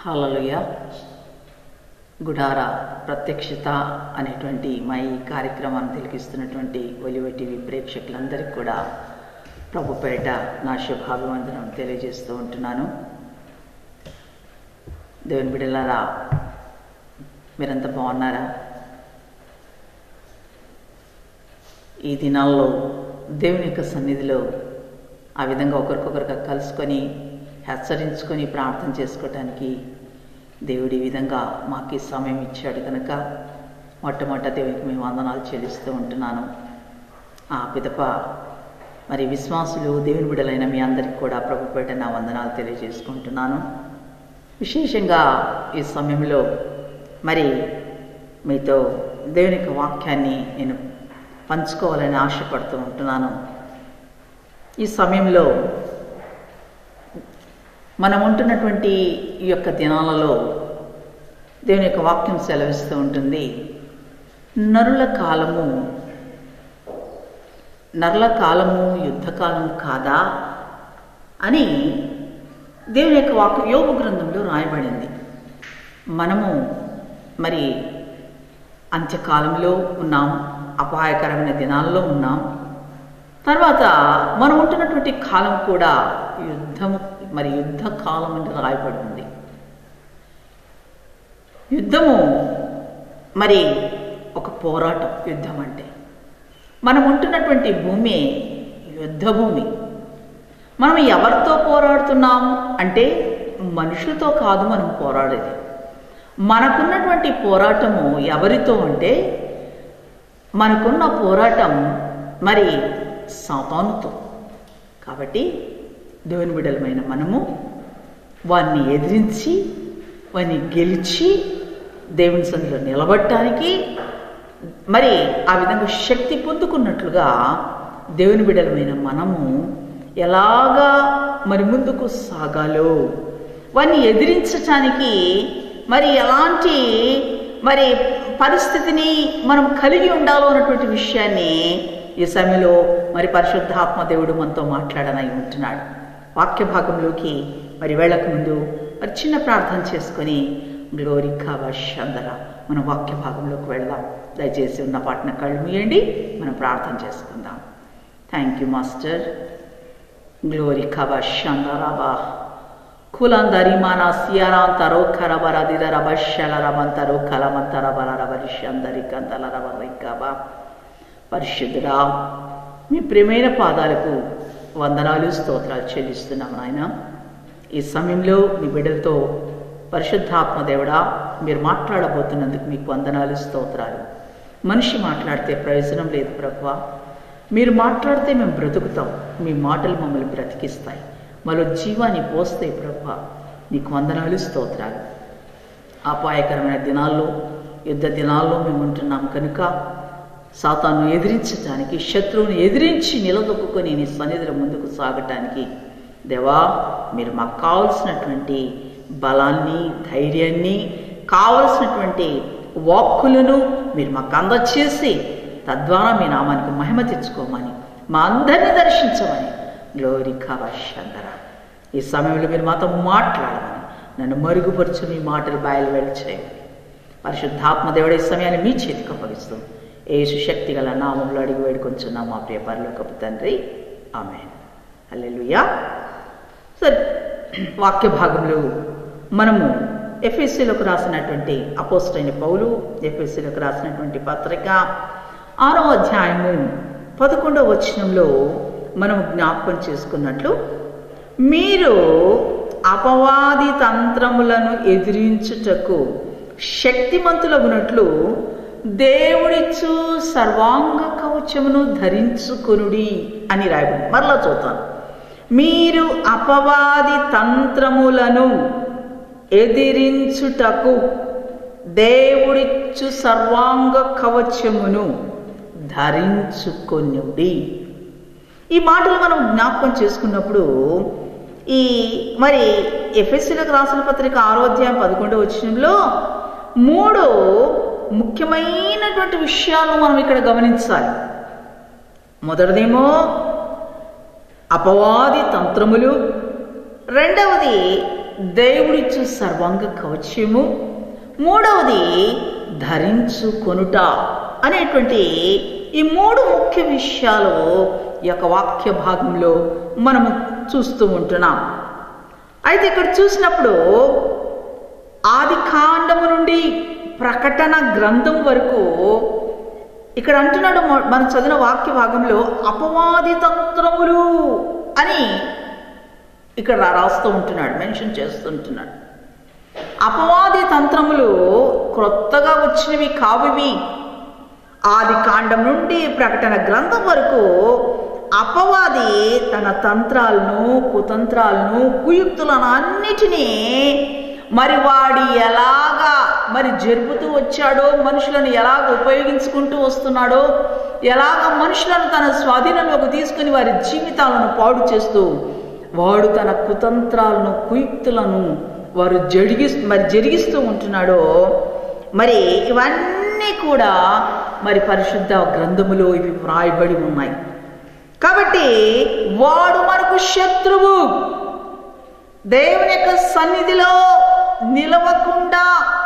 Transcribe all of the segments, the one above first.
హల్లెలూయా గుడార ప్రత్యక్షత అనేటువంటి మా ఈ కార్యక్రమాన్ని తిలకిస్తున్నటువంటి ఒలివ టీవీ ప్రేక్షకులందరికీ కూడా ప్రభుపేట నా శుభాభివందనం తెలియజేస్తూ ఉంటున్నాను దేవుని బిడ్డలారా మీరంతా బాగున్నారా ఈ దినాల్లో దేవుని యొక్క సన్నిధిలో ఆ విధంగా ఒకరికొకరుగా కలుసుకొని హెచ్చరించుకొని ప్రార్థన చేసుకోవటానికి దేవుడి ఈ విధంగా మాకు ఈ సమయం ఇచ్చాడు కనుక మొట్టమొదట దేవునికి మేము వందనాలు చెల్లిస్తూ ఉంటున్నాను ఆ పిదప మరి విశ్వాసులు దేవుని బిడలైన మీ అందరికీ కూడా ప్రభుపేట నా వందనాలు తెలియజేసుకుంటున్నాను విశేషంగా ఈ సమయంలో మరి మీతో దేవుని యొక్క వాక్యాన్ని నేను పంచుకోవాలని ఆశపడుతూ ఉంటున్నాను ఈ సమయంలో మనం ఉంటున్నటువంటి ఈ యొక్క దినాలలో దేవుని యొక్క వాక్యం సెలవిస్తూ ఉంటుంది నరుల కాలము నరుల కాలము యుద్ధకాలం కాదా అని దేవుని యొక్క వాక్యం యోగ గ్రంథంలో రాయబడింది మనము మరి అంత్యకాలంలో ఉన్నాం అపాయకరమైన దినాల్లో ఉన్నాం తర్వాత మనం ఉంటున్నటువంటి కాలం కూడా యుద్ధము మరి యుద్ధ కాలం అని రాయబడి ఉంది యుద్ధము మరి ఒక పోరాటం యుద్ధం అంటే మనం ఉంటున్నటువంటి భూమి యుద్ధ భూమి మనం ఎవరితో పోరాడుతున్నాం అంటే మనుషులతో కాదు మనం పోరాడేది మనకున్నటువంటి పోరాటము ఎవరితో అంటే మనకున్న పోరాటం మరి సాతానుతో కాబట్టి దేవుని బిడలమైన మనము వారిని ఎదిరించి వారిని గెలిచి దేవుని సందులో నిలబడటానికి మరి ఆ విధంగా శక్తి పొందుకున్నట్లుగా దేవుని బిడలమైన మనము ఎలాగా మరి ముందుకు సాగాలో వారిని ఎదిరించటానికి మరి ఎలాంటి మరి పరిస్థితిని మనం కలిగి ఉండాలో అన్నటువంటి విషయాన్ని ఈ సమయంలో మరి పరిశుద్ధాత్మ దేవుడు మనతో మాట్లాడనై ఉంటున్నాడు వాక్య భాగంలోకి మరి వెళ్ళక ముందు మరి చిన్న ప్రార్థన చేసుకొని గ్లోరి కావాషందర మన వాక్య భాగంలోకి వెళదాం దయచేసి ఉన్న పాటన కళ్ళు మూయండి మనం ప్రార్థన చేసుకుందాం థ్యాంక్ యూ మాస్టర్ గ్లోరి కావాషందరాబా కులందరి మన సియారాంతరో కరబరదిర రబశల రబంతరో కలమంతర బల రబరిషందరి కందల రబరికబా పరిశుద్ధుడా మీ ప్రియమైన పాదాలకు వందనాలు స్తోత్రాలు చెల్లిస్తున్నాం నాయన ఈ సమయంలో మీ బిడ్డలతో పరిశుద్ధాత్మ దేవుడా మీరు మాట్లాడబోతున్నందుకు మీకు వందనాలు స్తోత్రాలు మనిషి మాట్లాడితే ప్రయోజనం లేదు ప్రభు మీరు మాట్లాడితే మేము బ్రతుకుతాం మీ మాటలు మమ్మల్ని బ్రతికిస్తాయి మరో జీవాన్ని పోస్తాయి ప్రభు నీకు వందనాలు స్తోత్రాలు అపాయకరమైన దినాల్లో యుద్ధ దినాల్లో మేము ఉంటున్నాం కనుక సాతాను ఎదిరించటానికి శత్రువుని ఎదిరించి నిలదొక్కుని నీ సన్నిధిలో ముందుకు సాగటానికి దేవా మీరు మాకు కావలసినటువంటి బలాన్ని ధైర్యాన్ని కావలసినటువంటి వాక్కులను మీరు మాకు అందచేసి తద్వారా మీ నామానికి మహిమ తెచ్చుకోమని మా అందరినీ దర్శించమని గ్లోరి కావాషందర ఈ సమయంలో మీరు మాతో మాట్లాడమని నన్ను మరుగుపరుచు మీ మాటలు బయలు వెళ్ళి చేయండి పరిశుద్ధాత్మ దేవుడి సమయాన్ని మీ చేతికి అప్పగిస్తూ ఏసు శక్తి గల నామంలో అడిగి వేడుకొంచున్నాం మా ప్రియ పరలోకపు తండ్రి ఆమె అల్లెలుయా సరే వాక్య భాగంలో మనము ఎఫ్ఎస్సీలకు రాసినటువంటి అపోస్ట్ అయిన పౌలు ఎఫ్ఎస్సీలకు రాసినటువంటి పత్రిక ఆరో అధ్యాయము పదకొండవ వచనంలో మనం జ్ఞాపకం చేసుకున్నట్లు మీరు అపవాది తంత్రములను ఎదిరించుటకు శక్తిమంతులగునట్లు దేవుడిచ్చు సర్వాంగ కవచమును ధరించుకొనుడి అని రాయబడి మరలా చూద్దాం మీరు అపవాది తంత్రములను ఎదిరించుటకు దేవుడిచ్చు సర్వాంగ కవచమును ధరించుకొనుడి ఈ మాటలు మనం జ్ఞాపకం చేసుకున్నప్పుడు ఈ మరి ఎఫ్ఎస్సీలకు రాసిన పత్రిక ఆరోధ్యాయం పదకొండవ వచ్చినంలో మూడు ముఖ్యమైనటువంటి విషయాలు మనం ఇక్కడ గమనించాలి మొదటిదేమో అపవాది తంత్రములు రెండవది దేవుడిచ్చు సర్వాంగ కవచము మూడవది ధరించుకొనుట అనేటువంటి ఈ మూడు ముఖ్య విషయాలు ఈ యొక్క వాక్య భాగంలో మనము చూస్తూ ఉంటున్నాం అయితే ఇక్కడ చూసినప్పుడు ఆది కాండము నుండి ప్రకటన గ్రంథం వరకు ఇక్కడ అంటున్నాడు మ- మనం చదివిన వాక్య భాగంలో అపవాది తంత్రములు అని ఇక్కడ రా- రాస్తూ ఉంటున్నాడు మెన్షన్ చేస్తుంటున్నాడు అపవాది తంత్రములు క్రొత్తగా వచ్చినవి కావివి ఆది కాండం నుండి ప్రకటన గ్రంథం వరకు అపవాది తన తంత్రాలను కుతంత్రాలను కుయుక్తులను అన్నిటినీ మరి వాడి ఎలాగా మరి జరుపుతూ వచ్చాడో మనుషులను ఎలాగ ఉపయోగించుకుంటూ వస్తున్నాడో ఎలాగ మనుషులను తన స్వాధీనంలోకి తీసుకుని వారి జీవితాలను పాడు చేస్తూ వాడు తన కుతంత్రాలను కుయుక్తులను వారు జరిగి మరి జరిగిస్తూ ఉంటున్నాడో మరి ఇవన్నీ కూడా మరి పరిశుద్ధ గ్రంథములో ఇవి వ్రాయబడి ఉన్నాయి కాబట్టి వాడు మనకు శత్రువు దేవుని యొక్క సన్నిధిలో నిలవకుండా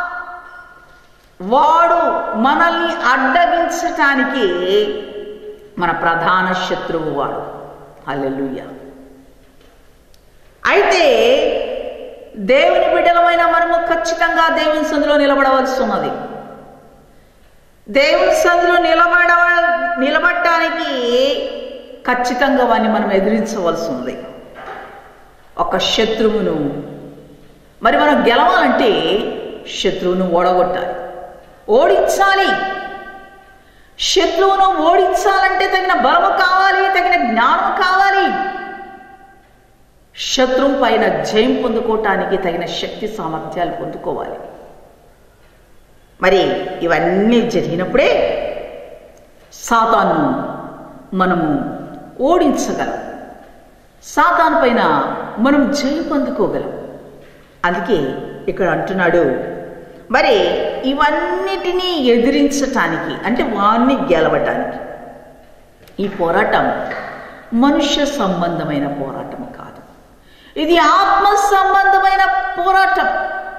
వాడు మనల్ని అడ్డగించటానికి మన ప్రధాన శత్రువు వాడు హల్లెలూయా అయితే దేవుని బిడ్డలమైన మనము ఖచ్చితంగా దేవుని సందులో నిలబడవలసి ఉన్నది దేవుని సందులో నిలబడ నిలబడటానికి ఖచ్చితంగా వాడిని మనం ఎదిరించవలసి ఉంది ఒక శత్రువును మరి మనం గెలవాలంటే శత్రువును ఓడగొట్టాలి ఓడించాలి శత్రువును ఓడించాలంటే తగిన బలము కావాలి తగిన జ్ఞానం కావాలి శత్రువు పైన జయం పొందుకోవటానికి తగిన శక్తి సామర్థ్యాలు పొందుకోవాలి మరి ఇవన్నీ జరిగినప్పుడే సాతాను మనము ఓడించగలం సాతాను పైన మనం జయం పొందుకోగలం అందుకే ఇక్కడ అంటున్నాడు మరి ఇవన్నిటినీ ఎదిరించటానికి అంటే వాణ్ణి గెలవటానికి ఈ పోరాటం మనుష్య సంబంధమైన పోరాటం కాదు ఇది ఆత్మ సంబంధమైన పోరాటం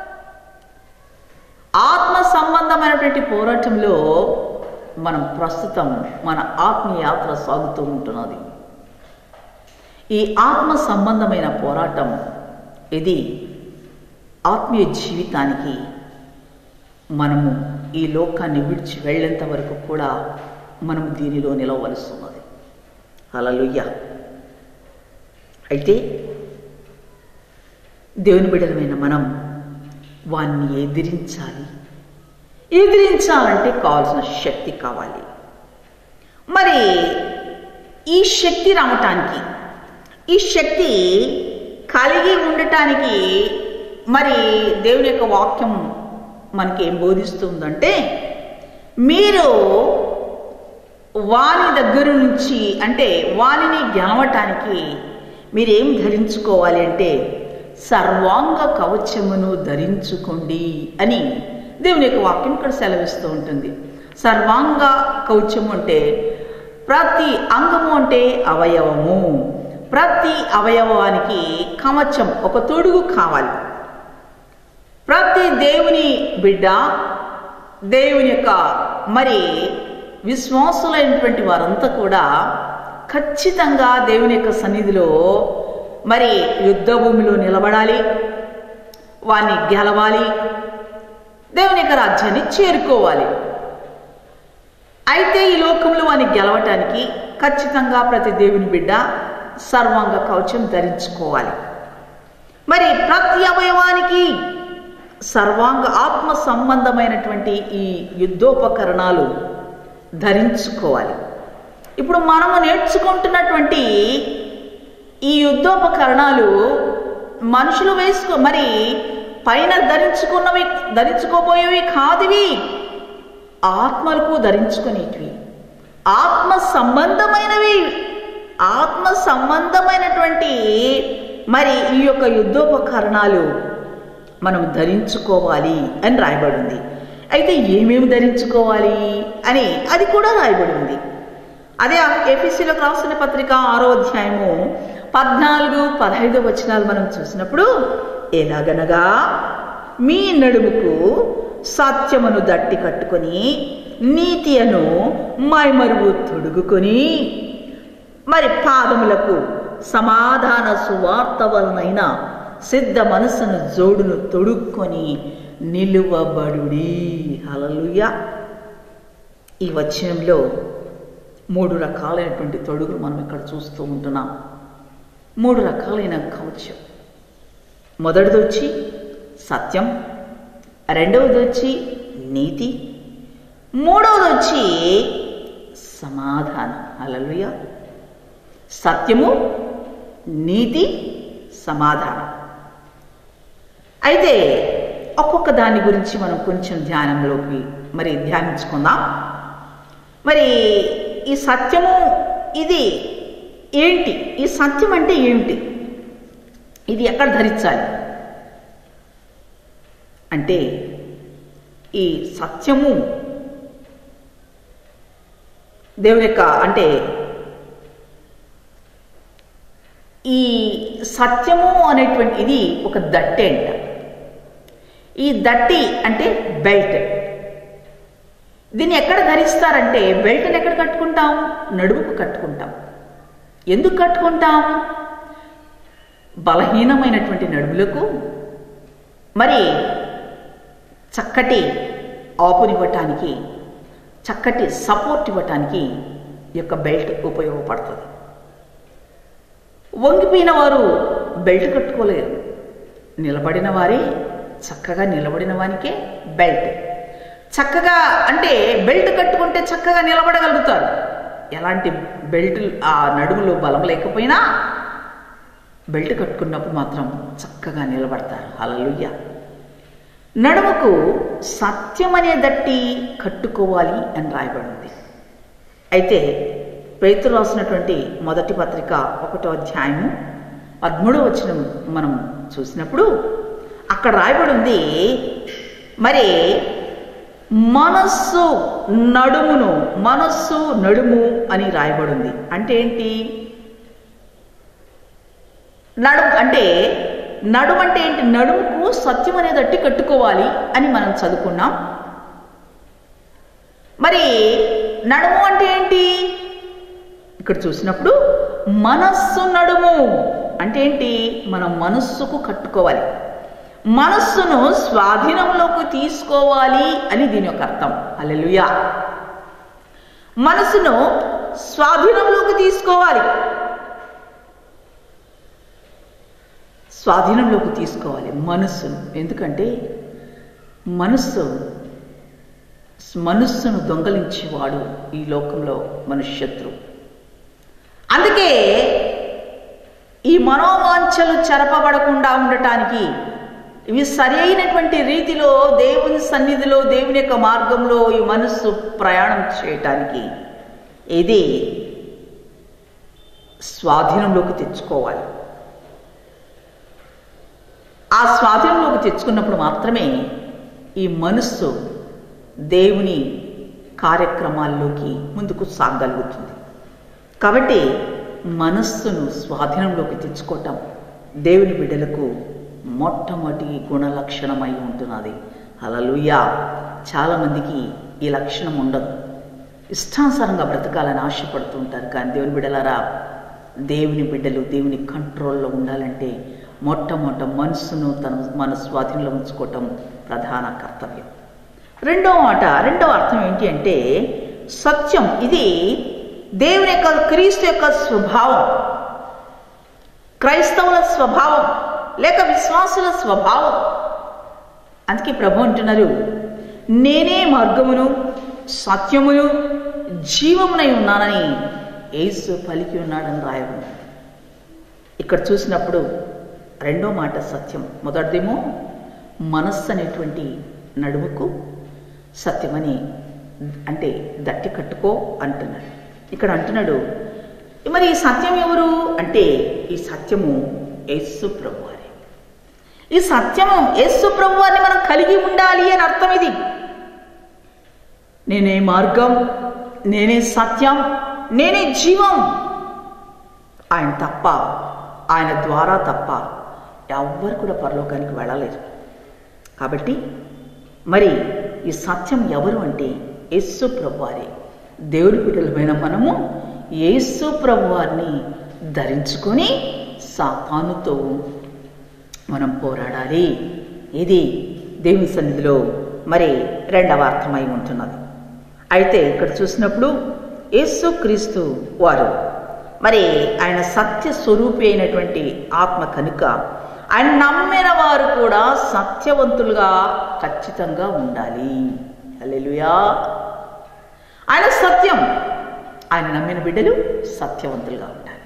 ఆత్మ సంబంధమైనటువంటి పోరాటంలో మనం ప్రస్తుతం మన ఆత్మీయ యాత్ర సాగుతూ ఉంటున్నది ఈ ఆత్మ సంబంధమైన పోరాటం ఇది ఆత్మీయ జీవితానికి మనము ఈ లోకాన్ని విడిచి వెళ్ళేంత వరకు కూడా మనము దీనిలో నిలవలసి ఉన్నది అలలుయ్య అయితే దేవుని బిడ్డలమైన మనం వాన్ని ఎదిరించాలి ఎదిరించాలంటే కావాల్సిన శక్తి కావాలి మరి ఈ శక్తి రావటానికి ఈ శక్తి కలిగి ఉండటానికి మరి దేవుని యొక్క వాక్యం మనకి ఏం బోధిస్తుందంటే మీరు వాని దగ్గర నుంచి అంటే వానిని గెలవటానికి మీరేం ధరించుకోవాలి అంటే సర్వాంగ కవచమును ధరించుకోండి అని దేవుని యొక్క వాక్యం ఇక్కడ సెలవిస్తూ ఉంటుంది సర్వాంగ కవచము అంటే ప్రతి అంగము అంటే అవయవము ప్రతి అవయవానికి కవచం ఒక తొడుగు కావాలి ప్రతి దేవుని బిడ్డ దేవుని యొక్క మరి విశ్వాసులైనటువంటి వారంతా కూడా ఖచ్చితంగా దేవుని యొక్క సన్నిధిలో మరి యుద్ధ భూమిలో నిలబడాలి వారిని గెలవాలి దేవుని యొక్క రాజ్యాన్ని చేరుకోవాలి అయితే ఈ లోకంలో వారిని గెలవటానికి ఖచ్చితంగా ప్రతి దేవుని బిడ్డ సర్వాంగ కవచం ధరించుకోవాలి మరి ప్రతి అవయవానికి సర్వాంగ ఆత్మ సంబంధమైనటువంటి ఈ యుద్ధోపకరణాలు ధరించుకోవాలి ఇప్పుడు మనము నేర్చుకుంటున్నటువంటి ఈ యుద్ధోపకరణాలు మనుషులు వేసుకో మరి పైన ధరించుకున్నవి ధరించుకోబోయేవి కాదువి ఆత్మలకు ధరించుకునేటివి ఆత్మ సంబంధమైనవి ఆత్మ సంబంధమైనటువంటి మరి ఈ యొక్క యుద్ధోపకరణాలు మనం ధరించుకోవాలి అని రాయబడింది అయితే ఏమేమి ధరించుకోవాలి అని అది కూడా రాయబడి ఉంది అదే ఏపీసీలోకి రాసిన పత్రిక ఆరో అధ్యాయము పద్నాలుగు పదహైదు వచనాలు మనం చూసినప్పుడు ఎలాగనగా మీ నడుముకు సత్యమును దట్టి కట్టుకొని నీతి అను మైమరువు తొడుగుకొని మరి పాదములకు సమాధాన సువార్త వలనైన సిద్ధ మనసును జోడును తొడుక్కొని నిలువబడుడి హలలుయ ఈ వచనంలో మూడు రకాలైనటువంటి తొడుగులు మనం ఇక్కడ చూస్తూ ఉంటున్నాం మూడు రకాలైన కవచం మొదటిది వచ్చి సత్యం రెండవది వచ్చి నీతి మూడవది వచ్చి సమాధానం అలలుయ సత్యము నీతి సమాధానం అయితే ఒక్కొక్క దాని గురించి మనం కొంచెం ధ్యానంలోకి మరి ధ్యానించుకుందాం మరి ఈ సత్యము ఇది ఏంటి ఈ సత్యం అంటే ఏమిటి ఇది ఎక్కడ ధరించాలి అంటే ఈ సత్యము దేవుని యొక్క అంటే ఈ సత్యము అనేటువంటి ఇది ఒక దట్టి అంట ఈ దట్టి అంటే బెల్ట్ దీన్ని ఎక్కడ ధరిస్తారంటే బెల్ట్ని ఎక్కడ కట్టుకుంటాం నడుముకు కట్టుకుంటాం ఎందుకు కట్టుకుంటాం బలహీనమైనటువంటి నడుములకు మరి చక్కటి ఆపునివ్వటానికి చక్కటి సపోర్ట్ ఇవ్వటానికి ఈ యొక్క బెల్ట్ ఉపయోగపడుతుంది వంగిపోయిన వారు బెల్ట్ కట్టుకోలేరు నిలబడిన వారే చక్కగా నిలబడిన వానికే బెల్ట్ చక్కగా అంటే బెల్ట్ కట్టుకుంటే చక్కగా నిలబడగలుగుతారు ఎలాంటి బెల్ట్ ఆ నడుములో బలం లేకపోయినా బెల్ట్ కట్టుకున్నప్పుడు మాత్రం చక్కగా నిలబడతారు అలలుయ్య నడుముకు సత్యం అనే దట్టి కట్టుకోవాలి అని రాయబడింది అయితే పేతురు రాసినటువంటి మొదటి పత్రిక ఒకటో అధ్యాయము పదమూడో వచ్చిన మనం చూసినప్పుడు అక్కడ రాయబడి ఉంది మరి మనస్సు నడుమును మనస్సు నడుము అని రాయబడి ఉంది అంటే ఏంటి నడుము అంటే నడుము అంటే ఏంటి నడుముకు సత్యం అనేది అట్టి కట్టుకోవాలి అని మనం చదువుకున్నాం మరి నడుము అంటే ఏంటి ఇక్కడ చూసినప్పుడు మనస్సు నడుము అంటే ఏంటి మన మనస్సుకు కట్టుకోవాలి మనస్సును స్వాధీనంలోకి తీసుకోవాలి అని దీని యొక్క అర్థం అల్లెలుయా మనసును స్వాధీనంలోకి తీసుకోవాలి స్వాధీనంలోకి తీసుకోవాలి మనస్సును ఎందుకంటే మనస్సు మనస్సును దొంగలించేవాడు ఈ లోకంలో మనుష్యత్రు అందుకే ఈ మనోవాంఛలు చెరపబడకుండా ఉండటానికి ఇవి సరి అయినటువంటి రీతిలో దేవుని సన్నిధిలో దేవుని యొక్క మార్గంలో ఈ మనస్సు ప్రయాణం చేయటానికి ఇది స్వాధీనంలోకి తెచ్చుకోవాలి ఆ స్వాధీనంలోకి తెచ్చుకున్నప్పుడు మాత్రమే ఈ మనస్సు దేవుని కార్యక్రమాల్లోకి ముందుకు సాగలుగుతుంది కాబట్టి మనస్సును స్వాధీనంలోకి తెచ్చుకోవటం దేవుని బిడ్డలకు మొట్టమొదటి గుణ లక్షణమై ఉంటున్నది అలలుయా చాలామందికి ఈ లక్షణం ఉండదు ఇష్టానుసారంగా బ్రతకాలని ఆశపడుతూ ఉంటారు కానీ దేవుని బిడ్డలారా దేవుని బిడ్డలు దేవుని కంట్రోల్లో ఉండాలంటే మొట్టమొదట మనస్సును తన మన స్వాధీనంలో ఉంచుకోవటం ప్రధాన కర్తవ్యం రెండవ మాట రెండవ అర్థం ఏంటి అంటే సత్యం ఇది దేవుని యొక్క క్రీస్తు యొక్క స్వభావం క్రైస్తవుల స్వభావం లేక విశ్వాసుల స్వభావం అందుకే ప్రభు అంటున్నారు నేనే మార్గమును సత్యమును జీవమునై ఉన్నానని యేసు పలికి ఉన్నాడని రాయబడి ఇక్కడ చూసినప్పుడు రెండో మాట సత్యం మొదటిదేమో మనస్సు అనేటువంటి నడుముకు సత్యమని అంటే దట్టి కట్టుకో అంటున్నాడు ఇక్కడ అంటున్నాడు మరి ఈ సత్యం ఎవరు అంటే ఈ సత్యము యేసు ప్రభు వారి ఈ సత్యము యేసు ప్రభు వారిని మనం కలిగి ఉండాలి అని అర్థం ఇది నేనే మార్గం నేనే సత్యం నేనే జీవం ఆయన తప్ప ఆయన ద్వారా తప్ప ఎవ్వరు కూడా పరలోకానికి వెళ్ళలేరు కాబట్టి మరి ఈ సత్యం ఎవరు అంటే యేసు ప్రభువారే దేవుడి బిడ్డలమైన మనము యేసు ప్రభువారిని ధరించుకొని సాతానుతో మనం పోరాడాలి ఇది దేవుని సన్నిధిలో మరి రెండవ అర్థమై ఉంటున్నది అయితే ఇక్కడ చూసినప్పుడు యేసు క్రీస్తు వారు మరి ఆయన సత్య స్వరూపి అయినటువంటి ఆత్మ కనుక ఆయన నమ్మిన వారు కూడా సత్యవంతులుగా ఖచ్చితంగా ఉండాలి అల్లెలుయా ఆయన సత్యం ఆయన నమ్మిన బిడ్డలు సత్యవంతులుగా ఉండాలి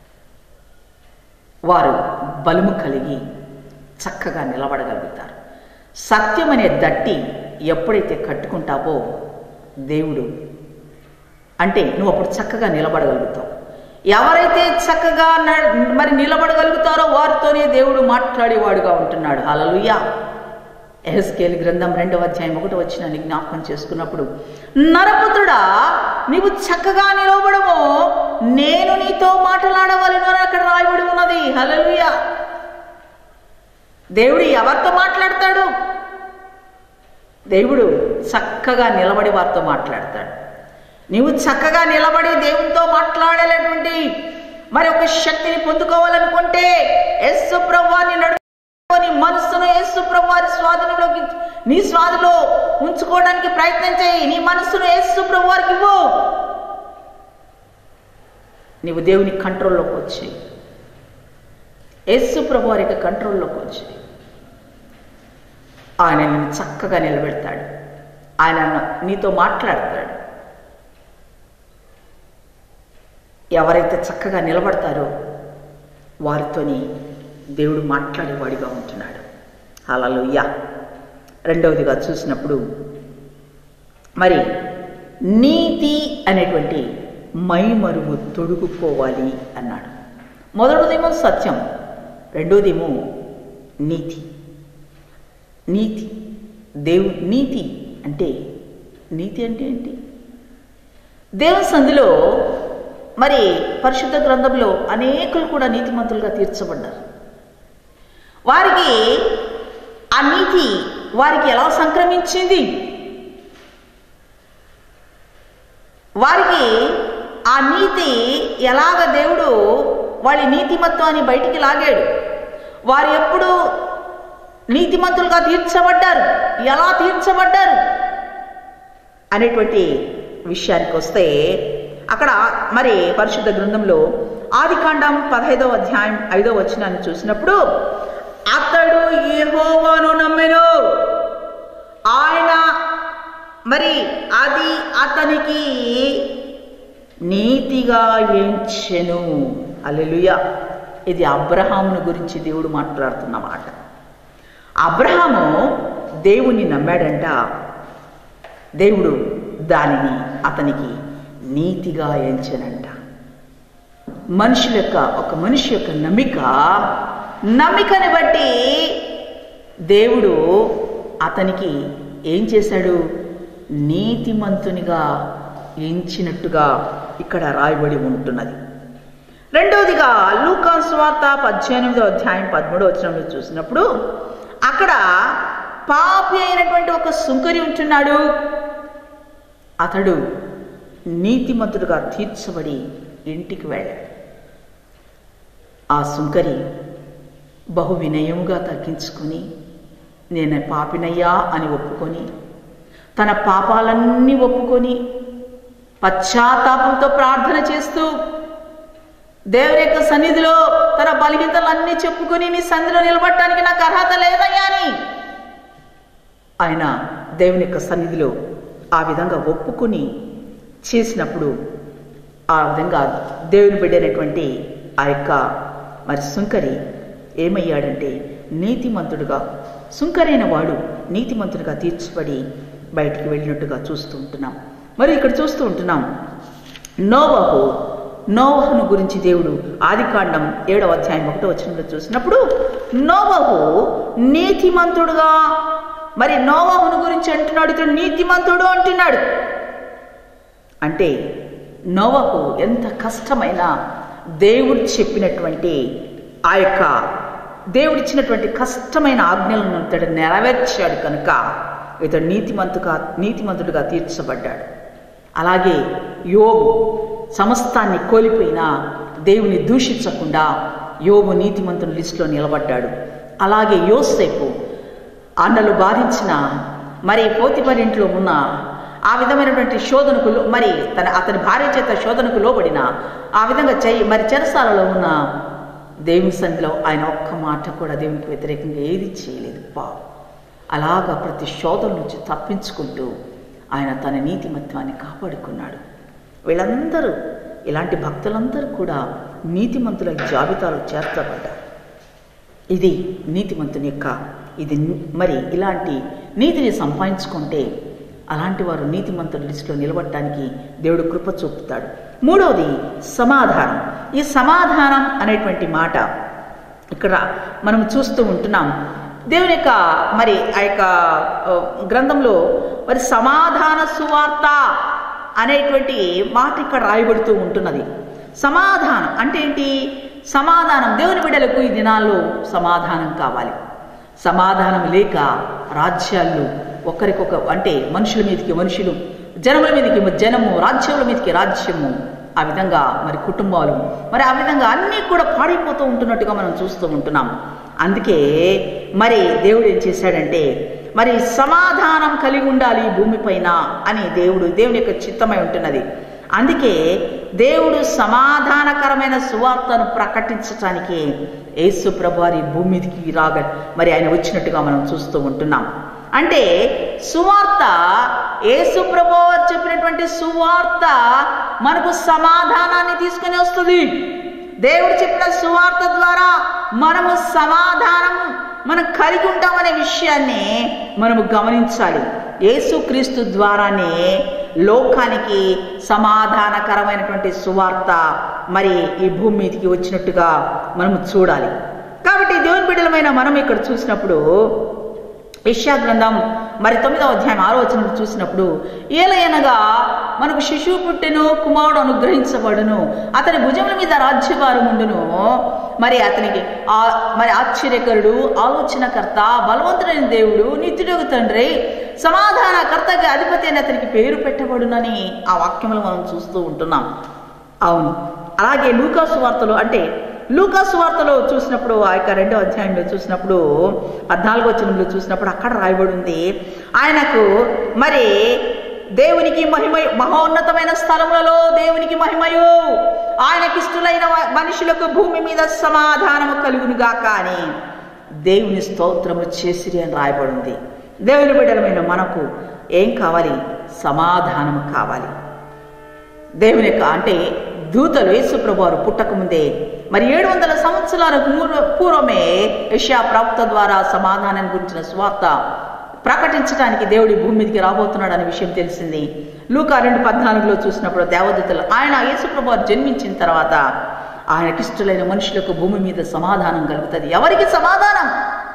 వారు బలము కలిగి చక్కగా నిలబడగలుగుతారు సత్యం అనే దట్టి ఎప్పుడైతే కట్టుకుంటావో దేవుడు అంటే నువ్వు అప్పుడు చక్కగా నిలబడగలుగుతావు ఎవరైతే చక్కగా న- మరి నిలబడగలుగుతారో వారితోనే దేవుడు మాట్లాడేవాడుగా ఉంటున్నాడు హల్లెలూయా ఎహెస్కేల్ గ్రంథం రెండవ అధ్యాయం ఒకటి వచ్చిన జ్ఞాపకం చేసుకున్నప్పుడు నరపుత్రుడా నీవు చక్కగా నిలబడము నేను నీతో మాట్లాడవలను అని అక్కడ రాయబడి ఉన్నది హల్లెలూయా దేవుడు ఎవరితో మాట్లాడతాడు దేవుడు చక్కగా నిలబడి వారితో మాట్లాడతాడు నీవు చక్కగా నిలబడి దేవునితో మాట్లాడేటువంటి మరి ఒక శక్తిని పొందుకోవాలనుకుంటే యేసు ప్రభువాన్ని నడుపుకొని మనస్సును యేసు ప్రభువారి స్వాధీనంలోకి నీ స్వాధిలో ఉంచుకోవడానికి ప్రయత్నం చేయి నీ మనస్సును యేసు ప్రభువారికి ఇవ్వు నీవు దేవుని కంట్రోల్లోకి వచ్చి యేసు ప్రభువారి యొక్క కంట్రోల్లోకి వచ్చి ఆయన నిన్ను చక్కగా నిలబెడతాడు ఆయన నీతో మాట్లాడతాడు ఎవరైతే చక్కగా నిలబడతారో వారితోని దేవుడు మాట్లాడేవాడిగా ఉంటున్నాడు అలలుయ్య రెండవదిగా చూసినప్పుడు మరి నీతి అనేటువంటి మైమరువు తొడుగుకోవాలి అన్నాడు మొదటిదేమో సత్యం రెండోదేమో నీతి నీతి దేవు నీతి అంటే నీతి అంటే ఏంటి దేవుని సంధిలో మరి పరిశుద్ధ గ్రంథంలో అనేకులు కూడా నీతిమంతులుగా తీర్చబడ్డారు వారికి ఆ నీతి వారికి ఎలా సంక్రమించింది వారికి ఆ నీతి ఎలాగ దేవుడు వాళ్ళ నీతిమత్వాన్ని బయటికి లాగాడు వారు ఎప్పుడు నీతిమంతులుగా తీర్చబడ్డారు ఎలా తీర్చబడ్డారు అనేటువంటి విషయానికి వస్తే అక్కడ మరి పరిశుద్ధ గ్రంథంలో ఆదికాండం పదహైదవ అధ్యాయం ఐదవ వచనాన్ని చూసినప్పుడు అతడు యెహోవాను నమ్మెను ఆయన మరి అది అతనికి నీతిగా ఎంచెను అల్లెలుయ ఇది అబ్రహామును గురించి దేవుడు మాట్లాడుతున్న మాట అబ్రహాము దేవుణ్ణి నమ్మాడంట దేవుడు దానిని అతనికి నీతిగా ఎంచనంట మనుషుల యొక్క ఒక మనిషి యొక్క నమ్మిక నమ్మికని బట్టి దేవుడు అతనికి ఏం చేశాడు నీతిమంతునిగా ఎంచినట్టుగా ఇక్కడ రాయబడి ఉంటున్నది రెండవదిగా లూకాస్ వార్త పద్దెనిమిదో అధ్యాయం పదమూడో వచనంలో చూసినప్పుడు అక్కడ పాపి అయినటువంటి ఒక సుంకరి ఉంటున్నాడు అతడు నీతిమంతుడుగా తీర్చబడి ఇంటికి వెళ్ళాడు ఆ సుంకరి బహు వినయముగా తగ్గించుకొని నేను పాపినయ్యా అని ఒప్పుకొని తన పాపాలన్నీ ఒప్పుకొని పశ్చాత్తాపంతో ప్రార్థన చేస్తూ దేవుని యొక్క సన్నిధిలో తన బలహీనతలన్నీ చెప్పుకొని నీ సన్నిధిలో నిలబడటానికి నాకు అర్హత లేదయ్యా అని ఆయన దేవుని యొక్క సన్నిధిలో ఆ విధంగా ఒప్పుకొని చేసినప్పుడు ఆ విధంగా దేవుని బిడ్డైనటువంటి ఆ యొక్క మరి సుంకరి ఏమయ్యాడంటే నీతిమంతుడుగా సుంకరైన వాడు నీతిమంతుడిగా తీర్చబడి బయటికి వెళ్ళినట్టుగా చూస్తూ ఉంటున్నాం మరి ఇక్కడ చూస్తూ ఉంటున్నాం నోవహు నోవహును గురించి దేవుడు ఆదికాండం ఏడవ అధ్యాయం ఒకటో వచ్చినప్పుడు చూసినప్పుడు నోవహు నీతిమంతుడుగా మరి నోవహును గురించి అంటున్నాడు ఇతడు నీతిమంతుడు అంటున్నాడు అంటే నోవహు ఎంత కష్టమైన దేవుడు చెప్పినటువంటి ఆ యొక్క దేవుడిచ్చినటువంటి కష్టమైన ఆజ్ఞలను ఇతడు నెరవేర్చాడు కనుక ఇతడు నీతిమంతుగా నీతిమంతుడిగా తీర్చబడ్డాడు అలాగే యోబు సమస్తాన్ని కోల్పోయినా దేవుని దూషించకుండా యోబు నీతిమంతుని లిస్టులో నిలబడ్డాడు అలాగే యోసేపు అన్నలు బాధించిన మరి పోతిపరి ఇంట్లో ఉన్న ఆ విధమైనటువంటి శోధనకు లో- మరి తన అతని భార్య చేత శోధనకు లోబడిన ఆ విధంగా చెయ్యి మరి చెరసాలలో ఉన్న దేవుని సన్నిధిలో ఆయన ఒక్క మాట కూడా దేవునికి వ్యతిరేకంగా ఏది చేయలేదు పా అలాగా ప్రతి శోధన నుంచి తప్పించుకుంటూ ఆయన తన నీతిమత్వాన్ని కాపాడుకున్నాడు వీళ్ళందరూ ఇలాంటి భక్తులందరూ కూడా నీతిమంతుల జాబితాలో చేర్చబడ్డారు ఇది నీతిమంతుని యొక్క ఇది ని- మరి ఇలాంటి నీతిని సంపాదించుకుంటే అలాంటి వారు నీతిమంతుల లిస్టులో నిలబడటానికి దేవుడు కృప చూపుతాడు మూడవది సమాధానం ఈ సమాధానం అనేటువంటి మాట ఇక్కడ మనం చూస్తూ ఉంటున్నాం దేవుని యొక్క మరి ఆ యొక్క ఆ, గ్రంథంలో మరి సమాధాన సువార్త అనేటువంటి మాట ఇక్కడ రాయబడుతూ ఉంటున్నది సమాధానం అంటే ఏంటి సమాధానం దేవుని బిడ్డలకు ఈ దినాల్లో సమాధానం కావాలి సమాధానం లేక రాజ్యాలు ఒకరికొక అంటే మనుషుల మీదకి మనుషులు జనముల మీదకి జనము రాజ్యముల మీదకి రాజ్యము ఆ విధంగా మరి కుటుంబాలు మరి ఆ విధంగా అన్నీ కూడా పాడైపోతూ ఉంటున్నట్టుగా మనం చూస్తూ ఉంటున్నాం అందుకే మరి దేవుడు ఏం చేశాడంటే మరి సమాధానం కలిగి ఉండాలి ఈ భూమిపైన అని దేవుడు దేవుని యొక్క చిత్తమై ఉంటున్నది అందుకే దేవుడు సమాధానకరమైన సువార్తను ప్రకటించటానికి యేసు ప్రభు వారి భూమి మీదకి రాగ మరి ఆయన వచ్చినట్టుగా మనం చూస్తూ ఉంటున్నాం అంటే సువార్త యేసు ప్రభు వారు చెప్పినటువంటి సువార్త మనకు సమాధానాన్ని తీసుకొని వస్తుంది దేవుడు చెప్పిన సువార్త ద్వారా మనము సమాధానం మనం కలిగి ఉంటామనే విషయాన్ని మనము గమనించాలి యేసుక్రీస్తు ద్వారానే లోకానికి సమాధానకరమైనటువంటి సువార్త మరి ఈ భూమి మీదకి వచ్చినట్టుగా మనము చూడాలి కాబట్టి దేవుని బిడ్డలమైన మనం ఇక్కడ చూసినప్పుడు యెషయా గ్రంథం మరి తొమ్మిదవ అధ్యాయం ఆరో వచనం చూసినప్పుడు ఏలయనగా మనకు శిశువు పుట్టెను కుమారుడు అనుగ్రహించబడును అతని భుజముల మీద రాజ్యభారం ఉండును మరి అతనికి ఆ మరి ఆశ్చర్యకరుడు ఆలోచనకర్త బలవంతుడైన దేవుడు నిత్యుడగు తండ్రి సమాధానకర్తగా అధిపతి అని అతనికి పేరు పెట్టబడునని ఆ వాక్యములు మనం చూస్తూ ఉంటున్నాం అవును అలాగే లూకాసు వార్తలు అంటే లూకాసు వార్తలో చూసినప్పుడు ఆ యొక్క రెండో అధ్యాయంలో చూసినప్పుడు పద్నాలుగో వచనంలో చూసినప్పుడు అక్కడ రాయబడి ఉంది ఆయనకు మరి దేవునికి మహిమ మహోన్నతమైన స్థలములలో దేవునికి మహిమయు ఆయనకి ఇష్టలైన వ- మనుషులకు భూమి మీద సమాధానము కలుగునుగా కానీ దేవుని స్తోత్రము చేసిరి అని రాయబడి ఉంది దేవుని బిడ్డలమైన మనకు ఏం కావాలి సమాధానం కావాలి దేవుని యొక్క అంటే దూతలు యేసుప్రభు వారు పుట్టకముందే మరి ఏడు వందల సంవత్సరాల పూర్వ- పూర్వమే యెషయా ప్రవక్త ద్వారా సమాధానం గురించిన స్వార్త ప్రకటించడానికి దేవుడి భూమి మీదకి రాబోతున్నాడు అనే విషయం తెలిసింది లూకా రెండు పద్నాలుగులో చూసినప్పుడు దేవదూతలు ఆయన యేసుప్రభు వారు జన్మించిన తర్వాత ఆయనకిష్టులైన మనుషులకు భూమి మీద సమాధానం కలుగుతుంది ఎవరికి సమాధానం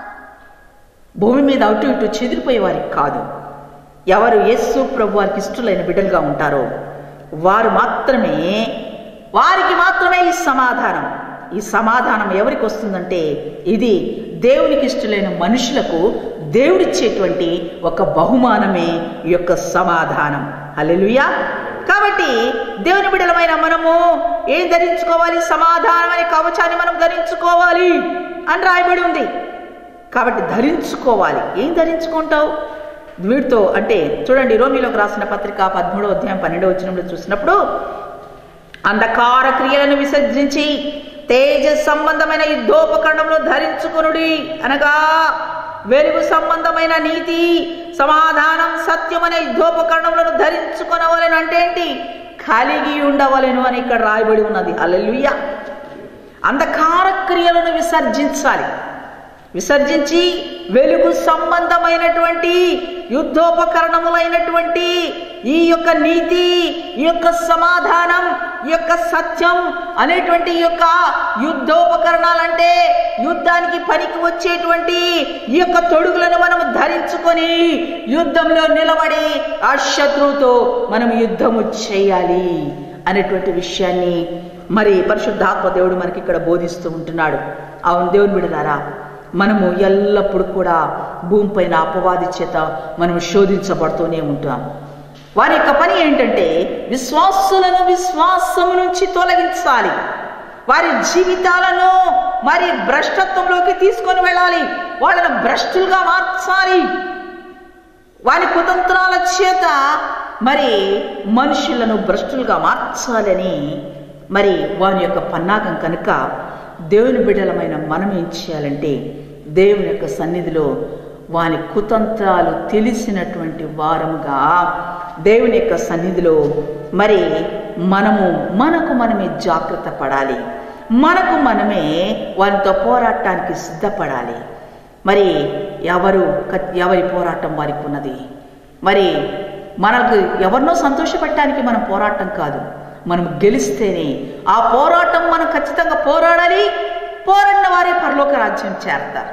భూమి మీద అటు ఇటు చెదిరిపోయే వారికి కాదు ఎవరు యేసు ప్రభు వారికి ఇష్టలైన బిడ్డలుగా ఉంటారో వారు మాత్రమే వారికి మాత్రమే ఈ సమాధానం ఈ సమాధానం ఎవరికి వస్తుందంటే ఇది దేవునికి ఇష్టలైన మనుషులకు దేవుడిచ్చేటువంటి ఒక బహుమానమే ఈ యొక్క సమాధానం హల్లెలూయా కాబట్టి దేవుని బిడ్డలమైన మనము ఏం ధరించుకోవాలి సమాధానం అనే కవచాన్ని మనం ధరించుకోవాలి అని రాయబడి ఉంది కాబట్టి ధరించుకోవాలి ఏం ధరించుకుంటావు వీటితో అంటే చూడండి రోమిలోకి రాసిన పత్రిక పదమూడవ అధ్యాయం పన్నెండవ వచనంలో చూసినప్పుడు అంధకార క్రియలను విసర్జించి తేజ సంబంధమైన యుద్ధోపకరణంలో ధరించుకొనుడి అనగా వెలుగు సంబంధమైన నీతి సమాధానం సత్యం అనే యుద్ధోపకరణములను ధరించుకొనవలెను అంటే ఏంటి కలిగి ఉండవలెను అని ఇక్కడ రాయబడి ఉన్నది అల్లెలుయ్య అంధకార క్రియలను విసర్జించాలి విసర్జించి వెలుగు సంబంధమైనటువంటి యుద్ధోపకరణములైనటువంటి ఈ యొక్క నీతి ఈ యొక్క సమాధానం ఈ యొక్క సత్యం అనేటువంటి ఈ యొక్క యుద్ధోపకరణాలంటే యుద్ధానికి పనికి వచ్చేటువంటి ఈ యొక్క తొడుగులను మనం ధరించుకొని యుద్ధంలో నిలబడి ఆ శత్రువుతో మనం యుద్ధము చేయాలి అనేటువంటి విషయాన్ని మరి పరిశుద్ధాత్మ దేవుడు మనకి ఇక్కడ బోధిస్తూ ఉంటున్నాడు అవును దేవుని బిడలారా మనము ఎల్లప్పుడూ కూడా భూమిపైన అపవాది చేత మనం శోధించబడుతూనే ఉంటాం వారి యొక్క పని ఏంటంటే విశ్వాసులను విశ్వాసము నుంచి తొలగించాలి వారి జీవితాలను మరి భ్రష్టత్వంలోకి తీసుకొని వెళ్ళాలి వాళ్ళను భ్రష్టులుగా మార్చాలి వారి కుతంత్రాల చేత మరి మనుషులను భ్రష్టులుగా మార్చాలని మరి వారి యొక్క పన్నాగం కనుక దేవుని బిడ్డలమైన మనం ఏం చేయాలంటే దేవుని యొక్క సన్నిధిలో వాని కుతంత్రాలు తెలిసినటువంటి వారముగా దేవుని యొక్క సన్నిధిలో మరి మనము మనకు మనమే జాగ్రత్త పడాలి మనకు మనమే వారితో పోరాటానికి సిద్ధపడాలి మరి ఎవరు క- ఎవరి పోరాటం వారికి ఉన్నది మరి మనకు ఎవరినో సంతోషపెట్టడానికి మనం పోరాటం కాదు మనం గెలిస్తేనే ఆ పోరాటం మనం ఖచ్చితంగా పోరాడాలి పోరాడిన వారే పరలోక రాజ్యం చేరతారు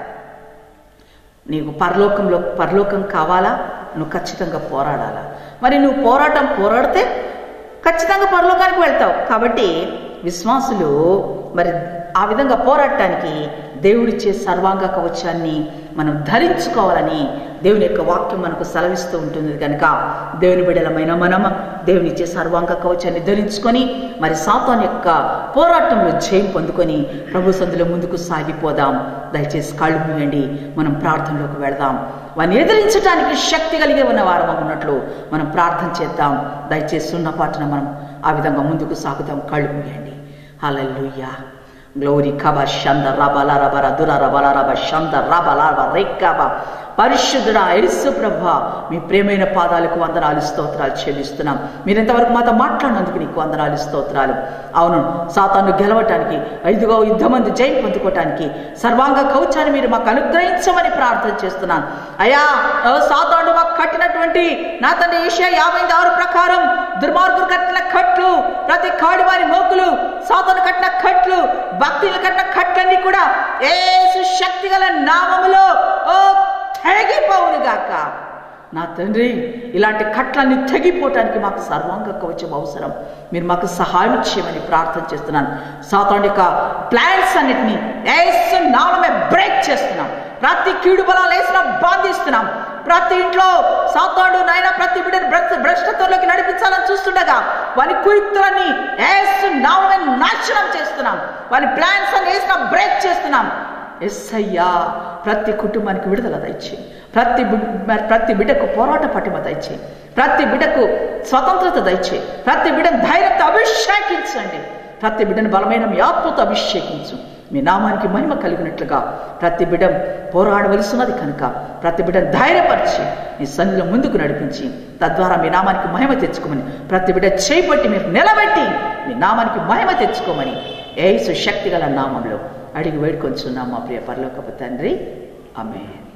నీకు పరలోకంలో పరలోకం కావాలా నువ్వు ఖచ్చితంగా పోరాడాలా మరి నువ్వు పోరాటం పోరాడితే ఖచ్చితంగా పరలోకానికి వెళ్తావు కాబట్టి విశ్వాసులు మరి ఆ విధంగా పోరాటానికి దేవుడిచ్చే సర్వాంగ కవచాన్ని మనం ధరించుకోవాలని దేవుని యొక్క వాక్యం మనకు సెలవిస్తూ ఉంటుంది కనుక దేవుని బిడలమైన మనం దేవుని ఇచ్చే సర్వాంగ కవచాన్ని ధరించుకొని మరి సాతాన్ యొక్క పోరాటంలో జయం పొందుకొని ప్రభు సందులో ముందుకు సాగిపోదాం దయచేసి కళ్ళు మూయండి మనం ప్రార్థనలోకి వెళదాం వారిని ఎదిరించడానికి శక్తి కలిగి ఉన్న వారం ఉన్నట్లు మనం ప్రార్థన చేద్దాం దయచేసి ఉన్న పాటన మనం ఆ విధంగా ముందుకు సాగుదాం కళ్ళు మూయండి హల్లెలూయా గ్లోరీ కబ షంద రబల రబర దుర రబల రబ షంద రబల రబ రెక్కబ పరిశుద్ధుడా ఎరుసు ప్రభ మీ ప్రేమైన పాదాలకు వందనాలు స్తోత్రాలు చెల్లిస్తున్నాం మీరు ఇంతవరకు మాతో మాట్లాడినందుకు నీకు వందనాలు స్తోత్రాలు అవును సాతాను గెలవటానికి ఐదుగో యుద్ధమంది జయం పొందుకోవటానికి సర్వాంగ కవచాన్ని మీరు మాకు అనుగ్రహించమని ప్రార్థన చేస్తున్నాను అయ్యా ఓ సాతాను మాకు కట్టినటువంటి నా తండ్రి ఏషియా యాభై ఆరు ప్రకారం దుర్మార్గులు కట్టిన కట్లు ప్రతి కాడివారి మోకులు సాతాను కట్టిన కట్లు భక్తులు కట్టిన కట్లన్నీ కూడా ఏసు శక్తి గల నామములో ఓ తెగిపోవును గాక నా తండ్రి ఇలాంటి కట్లన్నీ తెగిపోవటానికి మాకు సర్వాంగ కవచం అవసరం మీరు మాకు సహాయం చేయమని ప్రార్థన చేస్తున్నాను సాతాన్ యొక్క ప్లాన్స్ అన్నిటినీ ఏసు నామమే బ్రేక్ చేస్తున్నాం ప్రతి కీడు బలాలు వేసిన బాధిస్తున్నాం ప్రతి ఇంట్లో సాతాడు నాయన ప్రతి బిడ్డను భ్రష్ట భ్రష్టత్వంలోకి నడిపించాలని చూస్తుండగా వారి కుయుక్తులన్నీ ఏసు నామమే నాశనం చేస్తున్నాం వారి ప్లాన్స్ అన్ని వేసిన బ్రేక్ చేస్తున్నాం ఎస్ అయ్యా ప్రతి కుటుంబానికి విడుదల దయచే ప్రతి బి- మరి ప్రతి బిడ్డకు పోరాట పటిమ దయచే ప్రతి బిడ్డకు స్వతంత్రత దయచే ప్రతి బిడ్డను ధైర్యంతో అభిషేకించండి ప్రతి బిడ్డను బలమైన మీ ఆత్మతో అభిషేకించు మీ నామానికి మహిమ కలిగినట్లుగా ప్రతి బిడ్డ పోరాడవలసినది కనుక ప్రతి బిడ్డను ధైర్యపరిచి మీ సన్నిధిలో ముందుకు నడిపించి తద్వారా మీ నామానికి మహిమ తెచ్చుకోమని ప్రతి బిడ్డ చేపట్టి మీరు నిలబెట్టి మీ నామానికి మహిమ తెచ్చుకోమని ఏసు శక్తి గల నామంలో అడిగి వేడుకొంచున్నాం మా ప్రియ పరలోకపు తండ్రి ఆమె